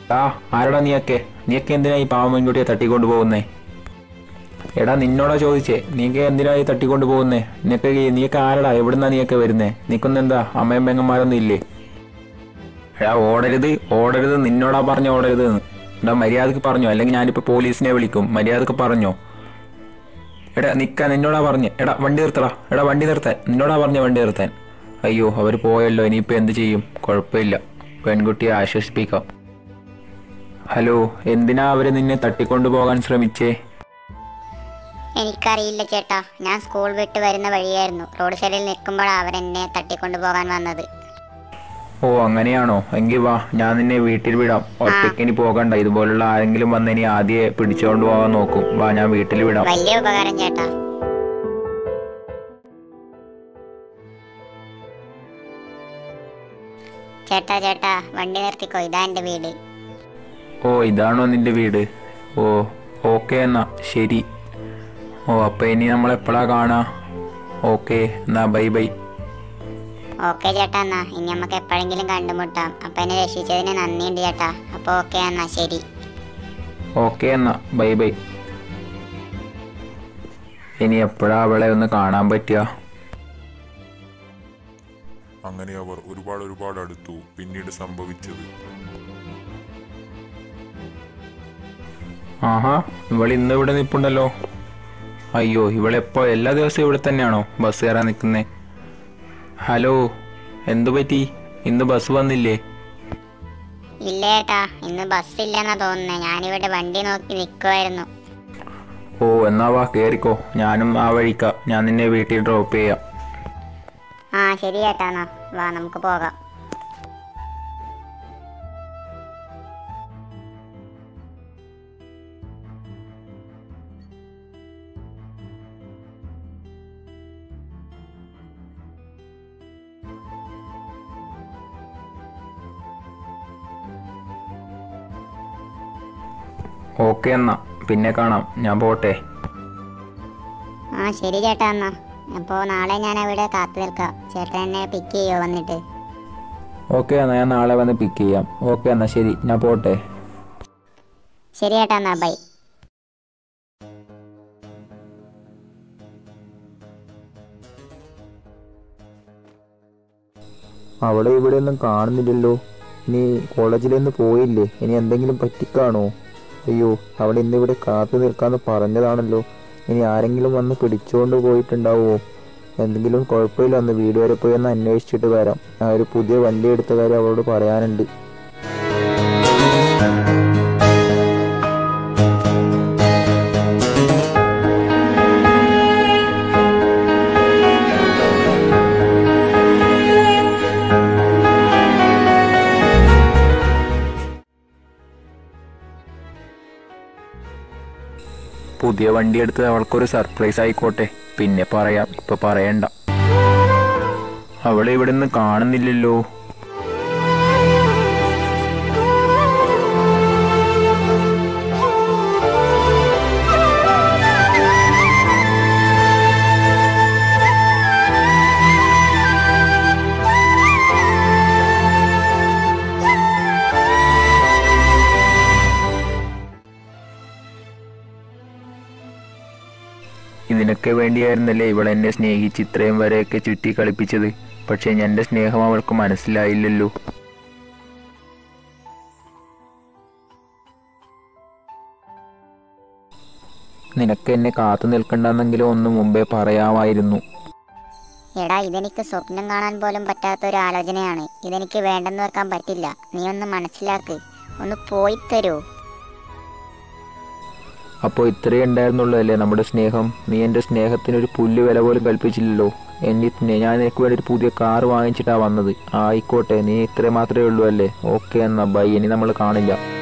ആ ആരടാ നീയൊക്കെ നീയൊക്കെ എന്തിനാ ഈ പാവം പെൺകുട്ടിയെ തട്ടിക്കൊണ്ട് പോകുന്നേ എടാ നിന്നോടാ ചോദിച്ചേ നീക്ക് എന്തിനാ ഈ തട്ടിക്കൊണ്ട് പോകുന്നേ നിനക്ക് ഈ- നീയൊക്കെ ആരടാ എവിടുന്നാ നീയൊക്കെ വരുന്നേ നീക്കൊന്നും എന്താ അമ്മയും പെങ്ങന്മാരൊന്നും ഇല്ലേ എടാ ഓടരുത് ഓടരുത് നിന്നോടാ പറഞ്ഞ ഓടരുത് എന്ന് എടാ മര്യാദക്ക് പറഞ്ഞോ അല്ലെങ്കിൽ ഞാനിപ്പോൾ പോലീസിനെ വിളിക്കും മര്യാദക്ക് പറഞ്ഞോ എടാ നിക്ക നിന്നോടാ പറഞ്ഞ് എടാ വണ്ടി നിർത്തടാ എടാ വണ്ടി നിർത്താൻ നിന്നോടാ പറഞ്ഞ വണ്ടി നിർത്താൻ അയ്യോ അവർ പോയല്ലോ ഇനിയിപ്പോൾ എന്ത് ചെയ്യും കുഴപ്പമില്ല പെൺകുട്ടിയെ ആശ്വസിപ്പിക്കാം ഹലോ എന്തിനാ അവര് നിന്നെ തട്ടിക്കൊണ്ടു പോകാൻ ശ്രമിച്ചേ എനിക്കറിയില്ല ചേട്ടാ ഞാൻ സ്കൂൾ വിട്ട് വരുന്ന വഴിയായിരുന്നു റോഡ് സൈഡിൽ നിൽക്കുമ്പോഴാണ് അവരെന്നെ തട്ടിക്കൊണ്ടു പോകാൻ വന്നത് ഓ അങ്ങനെയാണോ എങ്കിൽ വാ ഞാൻ നിന്നെ വീട്ടിൽ വിടാം ഒറ്റയ്ക്ക് ഇനി പോകണ്ട ഇതുപോലുള്ള ആരെങ്കിലും വന്ന് ഇനി ആദ്യമേ പിടിച്ചോണ്ട് പോകാൻ നോക്കും വാ ഞാൻ വീട്ടിൽ വിടാം വലിയ ഉപകാരം ചേട്ടാ ചേട്ടാ ചേട്ടാ വണ്ടി നിർത്തിക്കോ ഇതാ എൻ്റെ വീട് ഓ ഇതാണോ നിന്റെ വീട് ഓ ഓക്കെ എന്നാ ശരി ഓ അപ്പൊ ഇനി നമ്മൾ എപ്പോഴാ കാണാ ഓക്കെ എന്നാ ബൈ ബൈ ഓക്കെ ചേട്ടാ എന്നാ ഇനി നമുക്ക് എപ്പോഴെങ്കിലും കണ്ടുമുട്ടാം അപ്പൊ എന്നെ രക്ഷിച്ചതിന് നന്ദിയുണ്ട് ചേട്ടാ അപ്പൊ ഓക്കെ എന്നാ ശരി ഓക്കെ എന്നാ ബൈ ബൈ ഇനി എപ്പോഴാ അവളെ ഒന്ന് കാണാൻ പറ്റുക അങ്ങനെ അവർ ഒരുപാട് ഒരുപാട് അടുത്തു പിന്നീട് സംഭവിച്ചത് ആഹാ ഇവൾ ഇന്ന് ഇവിടെ നിൽപ്പുണ്ടല്ലോ അയ്യോ ഇവളെപ്പോ എല്ലാ ദിവസവും ഇവിടെ തന്നെയാണോ ബസ് കയറാൻ നിൽക്കുന്നേ ഹലോ എന്തു പറ്റി ഇന്ന് ബസ് വന്നില്ലേ ഇല്ല ചേട്ടാ ഇന്ന് ബസ്സില്ലെന്നാ തോന്നുന്നേ ഞാനിവിടെ വണ്ടി നോക്കി നിൽക്കുമായിരുന്നു ഓ എന്നാ വാ കേറിക്കോ ഞാനും ആ വഴിക്ക ഞാൻ നിന്നെ വീട്ടിൽ ഡ്രോപ്പ് ചെയ്യാം ആ ശരി ചേട്ടാ എന്നാ വാ നമുക്ക് പോകാം ഓക്കെ എന്നാ പിന്നെ കാണാം ഞാൻ പോട്ടെ ആ ശരി ചേട്ടാ എന്നാ അപ്പോൾ നാളെ ഞാൻ അവിടെ കാത്തു നിൽക്കാം ചേട്ടൻ എന്നെ പിക്ക് ചെയ്യോ വന്നിട്ട് ഓക്കെ എന്നാ ഞാൻ നാളെ വന്ന് പിക്ക് ചെയ്യാം ഓക്കെ എന്നാ ശരി ഞാൻ പോട്ടെ ശരി ചേട്ടാ എന്നാ ബൈ അവളെ ഇവിടെ ഒന്നും കാണുന്നില്ലല്ലോ ഇനി കോളേജിലൊന്നും പോയില്ലേ ഇനി എന്തെങ്കിലും പറ്റിക്കാണോ അയ്യോ അവൾ ഇന്ന് ഇവിടെ കാത്തു നിൽക്കാന്ന് പറഞ്ഞതാണല്ലോ ഇനി ആരെങ്കിലും വന്ന് പിടിച്ചുകൊണ്ട് പോയിട്ടുണ്ടാവുമോ എന്തെങ്കിലും കുഴപ്പമില്ല ഒന്ന് വീട് വരെ പോയി ഒന്ന് അന്വേഷിച്ചിട്ട് വരാം ഞാൻ ഒരു പുതിയ വണ്ടി എടുത്ത കാര്യം അവളോട് പറയാനുണ്ട് പുതിയ വണ്ടി എടുത്തത് അവൾക്കൊരു സർപ്രൈസ് ആയിക്കോട്ടെ പിന്നെ പറയാം ഇപ്പൊ പറയണ്ട അവളെ ഇവിടെ നിന്ന് കാണുന്നില്ലല്ലോ ഇതിനൊക്കെ വേണ്ടിയായിരുന്നല്ലേ ഇവൾ എന്നെ സ്നേഹിച്ച് ഇത്രയും വരെയൊക്കെ ചുറ്റി കളിപ്പിച്ചത് പക്ഷേ എൻ്റെ സ്നേഹം അവൾക്ക് മനസ്സിലായില്ലല്ലോ നിനക്ക് എന്നെ കാത്തു നിൽക്കണ്ടെന്നെങ്കിലും ഒന്ന് മുമ്പേ പറയാമായിരുന്നു എടാ ഇതെനിക്ക് സ്വപ്നം കാണാൻ പോലും പറ്റാത്ത ഒരു ആലോചനയാണ് ഇതെനിക്ക് വേണ്ടെന്ന് വെക്കാൻ പറ്റില്ല നീ ഒന്ന് മനസ്സിലാക്ക് ഒന്ന് പോയി തരൂ അപ്പോൾ ഇത്രയേ ഉണ്ടായിരുന്നുള്ളൂ അല്ലേ നമ്മുടെ സ്നേഹം നീ എൻ്റെ സ്നേഹത്തിന് ഒരു പുല്ല് വില പോലും കൽപ്പിച്ചില്ലല്ലോ എന്നെ സ്നേ- ഞാൻ നിനക്ക് വേണ്ടി ഒരു പുതിയ കാർ വാങ്ങിച്ചിട്ടാണ് വന്നത് ആയിക്കോട്ടെ നീ ഇത്രേ മാത്രമേ ഉള്ളൂ അല്ലേ ഓക്കെ എന്നാ ബൈ ഇനി നമ്മൾ കാണില്ല